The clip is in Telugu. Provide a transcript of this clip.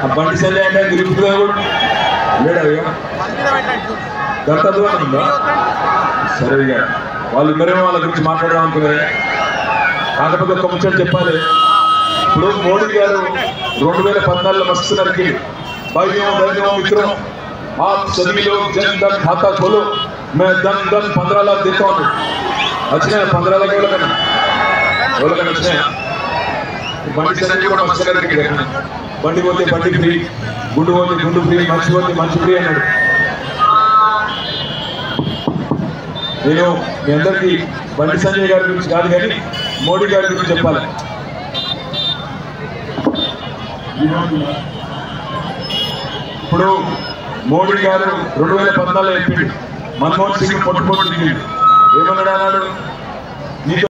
ఆ బండి సంజయ్ అంటే నిలుపుతున్నా కూడా లేడయ్యా గంట దూరం ఉందా సరే ఇక వాళ్ళు ఇద్దరేమో వాళ్ళ గురించి మాట్లాడడం అనుకున్నారే కాకపోతే ఒక ముచ్చట చెప్పాలి ఇప్పుడు మోడీ గారు రెండు వేల పద్నాలుగులో మస్తు నరికి భాగ్యం ధైర్యం మిత్రం आप सभी लोग जन धन खाता खोलो मैं धन धन पंद्रह लाख देता हूँ अच्छे पंद्रह लाख एवढं करा एवढं करा अच्छे బండి సంజయ్ కూడా మస్తు నరికి బండి పోతే బండి ఫ్రీ గుండు పోతే గుండు ఫ్రీ మనిషి పోతే మనిషి ఫ్రీ అన్నాడు నేను మీ అందరికీ బండి సంజయ్ గారి గురించి కాదు కానీ మోడీ గారి గురించి చెప్పాలి ఇప్పుడు మోడీ గారు రెండు వేల పద్నాలుగులో చెప్పిండు మన్మోహన్ సింగ్ పొట్టు పొట్టు దిగిండు ఏమన్నాడు అన్నాడు నీతో